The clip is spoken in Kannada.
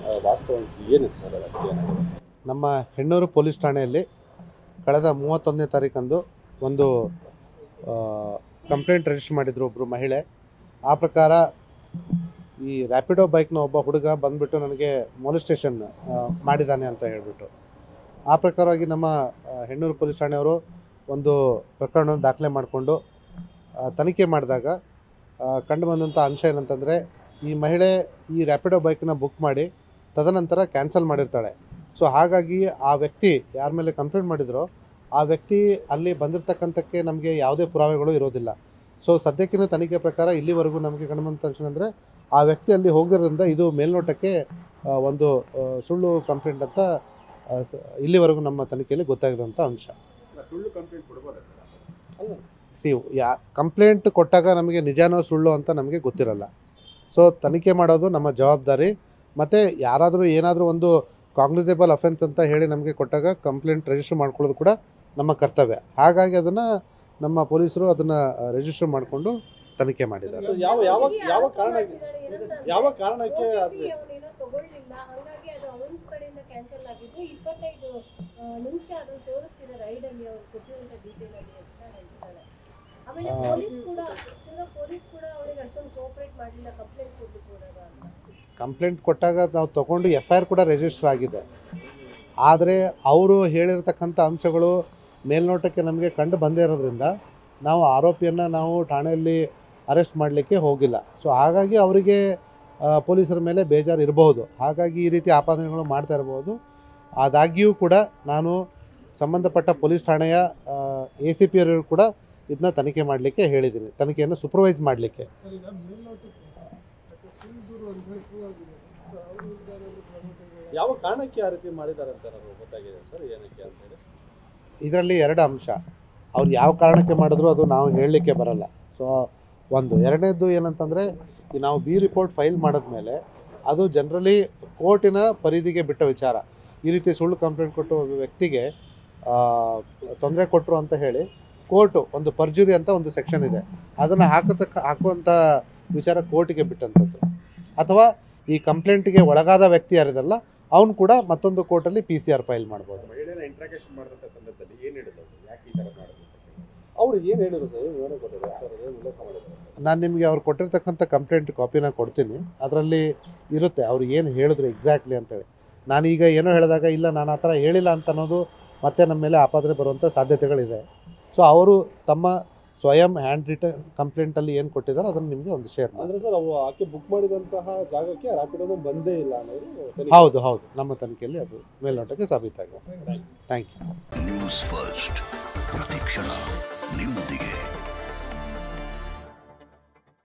ವಾಸ್ತವ ಏನಿದೆ ಸರ್ ಅದಕ್ಕೆ ಏನಾಗಿದೆ ನಮ್ಮ ಹೆಣ್ಣೂರು ಪೊಲೀಸ್ ಠಾಣೆಯಲ್ಲಿ ಕಳೆದ ಮೂವತ್ತೊಂದನೇ ತಾರೀಕಂದು ಒಂದು ಕಂಪ್ಲೇಂಟ್ ರಿಜಿಸ್ಟರ್ ಮಾಡಿದ್ರು ಒಬ್ಬರು ಮಹಿಳೆ ಆ ಪ್ರಕಾರ ಈ ರ್ಯಾಪಿಡೋ ಬೈಕ್ನ ಒಬ್ಬ ಹುಡುಗ ಬಂದ್ಬಿಟ್ಟು ನನಗೆ ಮೊಲಿಸ್ಟೇಷನ್ ಮಾಡಿದ್ದಾನೆ ಅಂತ ಹೇಳಿಬಿಟ್ಟು ಆ ಪ್ರಕಾರವಾಗಿ ನಮ್ಮ ಆ, ಹೆಣ್ಣೂರು ಪೊಲೀಸ್ ಠಾಣೆಯವರು ಒಂದು ಪ್ರಕರಣವನ್ನು ದಾಖಲೆ ಮಾಡಿಕೊಂಡು ತನಿಖೆ ಮಾಡಿದಾಗ ಕಂಡು ಬಂದಂಥ ಅಂಶ ಏನಂತಂದರೆ ಈ ಮಹಿಳೆ ಈ ರ್ಯಾಪಿಡೋ ಬೈಕ್ನ ಬುಕ್ ಮಾಡಿ ತದನಂತರ ಕ್ಯಾನ್ಸಲ್ ಮಾಡಿರ್ತಾಳೆ ಸೊ ಹಾಗಾಗಿ ಆ ವ್ಯಕ್ತಿ ಯಾರ ಮೇಲೆ ಕಂಪ್ಲೇಂಟ್ ಮಾಡಿದ್ರೋ ಆ ವ್ಯಕ್ತಿ ಅಲ್ಲಿ ಬಂದಿರತಕ್ಕಂಥಕ್ಕೆ ನಮಗೆ ಯಾವುದೇ ಪುರಾವೆಗಳು ಇರೋದಿಲ್ಲ ಸೊ ಸದ್ಯಕ್ಕಿನ ತನಿಖೆ ಪ್ರಕಾರ ಇಲ್ಲಿವರೆಗೂ ನಮಗೆ ಕಂಡುಬಂದ ತಕ್ಷಣ ಅಂದರೆ ಆ ವ್ಯಕ್ತಿ ಅಲ್ಲಿ ಹೋಗಿರೋದ್ರಿಂದ ಇದು ಮೇಲ್ನೋಟಕ್ಕೆ ಆ, ಒಂದು ಆ, ಸುಳ್ಳು ಕಂಪ್ಲೇಂಟ್ ಅಂತ ಆ, ಸ- ಇಲ್ಲಿವರೆಗೂ ನಮ್ಮ ತನಿಖೆಯಲ್ಲಿ ಗೊತ್ತಾಗಿರೋಂಥ ಅಂಶ ಸುಳ್ಳು ಕಂಪ್ಲೇಂಟ್ ಕೊಡ್ಬೋದಾ ಸರ್ ಸಿ ಯಾ ಕಂಪ್ಲೇಂಟ್ ಕೊಟ್ಟಾಗ ನಮಗೆ ನಿಜಾನೋ ಸುಳ್ಳು ಅಂತ ನಮಗೆ ಗೊತ್ತಿರಲ್ಲ ಸೊ ತನಿಖೆ ಮಾಡೋದು ನಮ್ಮ ಜವಾಬ್ದಾರಿ ಮತ್ತು ಯಾರಾದರೂ ಏನಾದರೂ ಒಂದು ಕಾಗ್ನಿಸೇಬಲ್ ಅಫೆನ್ಸ್ ಅಂತ ಹೇಳಿ ನಮಗೆ ಕೊಟ್ಟಾಗ ಕಂಪ್ಲೇಂಟ್ ರಿಜಿಸ್ಟರ್ ಮಾಡ್ಕೊಳ್ಳೋದು ಕೂಡ ನಮ್ಮ ಕರ್ತವ್ಯ ಹಾಗಾಗಿ ಅದನ್ನು ನಮ್ಮ ಪೊಲೀಸರು ಅದನ್ನು ರಿಜಿಸ್ಟರ್ ಮಾಡಿಕೊಂಡು ತನಿಖೆ ಮಾಡಿದ್ದಾರೆ ಯಾವ ಯಾವ ಯಾವ ಕಾರಣ ಯಾವ ಕಾರಣಕ್ಕೆ ಅದು ಅವನೇನೋ ತಗೊಳ್ಳಿಲ್ಲ ಹಂಗಾಗಿ ಅದು ಅವನ ಕಡೆಯಿಂದ ಕ್ಯಾನ್ಸಲ್ ಆಗಿದ್ದು ಇಪ್ಪತ್ತೈದು ಆ, ನಿಮಿಷ ಅದನ್ನು ತೋರಿಸ್ತಿದೆ ರೈಡ್ ಅಲ್ಲಿ ಅವ್ರು ಕೊಟ್ಟಿರುವಂತ ಡೀಟೇಲ್ ಅಲ್ಲಿ ಅಂತ ಹೇಳ್ತಿದ್ದಾಳೆ ಆಮೇಲೆ ಆ. ಪೊಲೀಸ್ ಕೂಡ ತಿರ್ಗಾ ಪೊಲೀಸ್ ಕೂಡ ಅವನಿಗೆ ಅಷ್ಟೊಂದು ಕೋಆಪರೇಟ್ ಮಾಡಲಿಲ್ಲ ಕಂಪ್ಲೇಂಟ್ ಕೊಡ್ಲಿಕ್ಕೆ ಹೋದಾಗ ಅಂತ ಕಂಪ್ಲೇಂಟ್ ಕೊಟ್ಟಾಗ ನಾವು ತೊಗೊಂಡು ಎಫ್ ಐ ಆರ್ ಕೂಡ ರಿಜಿಸ್ಟರ್ ಆಗಿದೆ ಆದರೆ ಅವರು ಹೇಳಿರ್ತಕ್ಕಂಥ ಅಂಶಗಳು ಮೇಲ್ನೋಟಕ್ಕೆ ನಮಗೆ ಕಂಡು ಬಂದೇ ಇರೋದ್ರಿಂದ ನಾವು ಆರೋಪಿಯನ್ನು ನಾವು ಠಾಣೆಯಲ್ಲಿ ಅರೆಸ್ಟ್ ಮಾಡಲಿಕ್ಕೆ ಹೋಗಿಲ್ಲ ಸೊ ಹಾಗಾಗಿ ಅವರಿಗೆ ಆ, ಪೊಲೀಸರ ಮೇಲೆ ಬೇಜಾರು ಇರಬಹುದು ಹಾಗಾಗಿ ಈ ರೀತಿ ಆಪಾದನೆಗಳು ಮಾಡ್ತಾ ಇರಬಹುದು ಆದಾಗ್ಯೂ ಕೂಡ ನಾನು ಸಂಬಂಧಪಟ್ಟ ಪೊಲೀಸ್ ಠಾಣೆಯ ಎ ಸಿ ಪಿ ಅವರು ಕೂಡ ಇದನ್ನ ತನಿಖೆ ಮಾಡಲಿಕ್ಕೆ ಹೇಳಿದ್ದೀನಿ ತನಿಖೆಯನ್ನು ಸೂಪರ್ವೈಸ್ ಮಾಡಲಿಕ್ಕೆ ಯಾವ ಕಾರಣಕ್ಕೆ ಆ ರೀತಿ ಮಾಡಿದ್ದಾರೆ ಅಂತ ನನಗೆ ಗೊತ್ತಾಗಿದೆ ಸರ್ ಏನಕ್ಕೆ ಅಂತ ಹೇಳಿ ಇದರಲ್ಲಿ ಎರಡು ಅಂಶ ಅವ್ರು ಯಾವ ಕಾರಣಕ್ಕೆ ಮಾಡಿದ್ರು ಅದು ನಾವು ಹೇಳಲಿಕ್ಕೆ ಬರಲ್ಲ ಸೊ ಒಂದು ಎರಡನೇದು ಏನಂತಂದರೆ ಈ ನಾವು ಬಿ ರಿಪೋರ್ಟ್ ಫೈಲ್ ಮಾಡಿದ್ಮೇಲೆ ಅದು ಜನರಲಿ ಕೋರ್ಟಿನ ಪರಿಧಿಗೆ ಬಿಟ್ಟ ವಿಚಾರ ಈ ರೀತಿ ಸುಳ್ಳು ಕಂಪ್ಲೇಂಟ್ ಕೊಟ್ಟು ಒಬ್ಬ ವ್ಯಕ್ತಿಗೆ ತೊಂದರೆ ಕೊಟ್ಟರು ಅಂತ ಹೇಳಿ ಕೋರ್ಟು ಒಂದು ಪರ್ಜುರಿ ಅಂತ ಒಂದು ಸೆಕ್ಷನ್ ಇದೆ ಅದನ್ನು ಹಾಕತಕ್ಕ ಹಾಕುವಂಥ ವಿಚಾರ ಕೋರ್ಟಿಗೆ ಬಿಟ್ಟಂಥದ್ದು ಅಥವಾ ಈ ಕಂಪ್ಲೇಂಟಿಗೆ ಒಳಗಾದ ವ್ಯಕ್ತಿ ಯಾರಿದಲ್ಲ ಅವನು ಕೂಡ ಮತ್ತೊಂದು ಕೋರ್ಟಲ್ಲಿ ಪಿ ಸಿ ಆರ್ ಫೈಲ್ ಮಾಡ್ಬೋದು ಮಹಿಳೆನ ಇಂಟ್ರಾಕ್ಷನ್ ಮಾಡಿದಂಥ ಸಂದರ್ಭದಲ್ಲಿ ಏನು ಹೇಳಿದ್ರು ಅವ್ರು? ಯಾಕೆ ಈ ಥರ ಮಾಡಿದ್ರು ಅವ್ರು ಏನು ಹೇಳಿದ್ರು ಸರ್ ಏನು ಕೊಟ್ಟಿದ್ರು ಸರ್ ಏನು ಉಲ್ಲೇಖ ಮಾಡಿದ್ರು ನಾನು ನಿಮಗೆ ಅವ್ರು ಕೊಟ್ಟಿರ್ತಕ್ಕಂಥ ಕಂಪ್ಲೇಂಟ್ ಕಾಪಿನ ಕೊಡ್ತೀನಿ ಅದರಲ್ಲಿ ಇರುತ್ತೆ ಅವ್ರು ಏನು ಹೇಳಿದ್ರು ಎಕ್ಸಾಕ್ಟ್ಲಿ ಅಂತೇಳಿ ನಾನೀಗ ಏನೋ ಹೇಳಿದಾಗ ಇಲ್ಲ ನಾನು ಆ ಥರ ಹೇಳಿಲ್ಲ ಅಂತ ಅನ್ನೋದು ಮತ್ತೆ ನಮ್ಮ ಮೇಲೆ ಆಪಾದನೆ ಬರುವಂಥ ಸಾಧ್ಯತೆಗಳಿದೆ ಸೊ ಅವರು ತಮ್ಮ ಸ್ವಯಂ ಹ್ಯಾಂಡ್ ರಿಟರ್ನ್ ಕಂಪ್ಲೇಂಟಲ್ಲಿ ಏನು ಕೊಟ್ಟಿದ್ದಾರೋ ಅದನ್ನು ನಿಮಗೆ ಒಂದು ಶೇರ್ ಮಾಡಿ ಅಂದ್ರೆ ಸರ್ ಅವು ಆಕೆ ಬುಕ್ ಮಾಡಿದಂತಹ ಜಾಗಕ್ಕೆ ರ್ಯಾಪಿಡೋನು ಬಂದೇ ಇಲ್ಲ ಅನ್ನೋದು ತನಿಖೆ. ಹೌದು ಹೌದು ನಮ್ಮ ತನಿಖೆಯಲ್ಲಿ ಅದು ಮೇಲ್ನೋಟಕ್ಕೆ ಸಾಬೀತಾಗಿದೆ ಥ್ಯಾಂಕ್ ಯು ನ್ಯೂಸ್ ಫಸ್ಟ್ ಪ್ರತಿಕ್ಷಣ ನಿಮ್ಮೊಂದಿಗೆ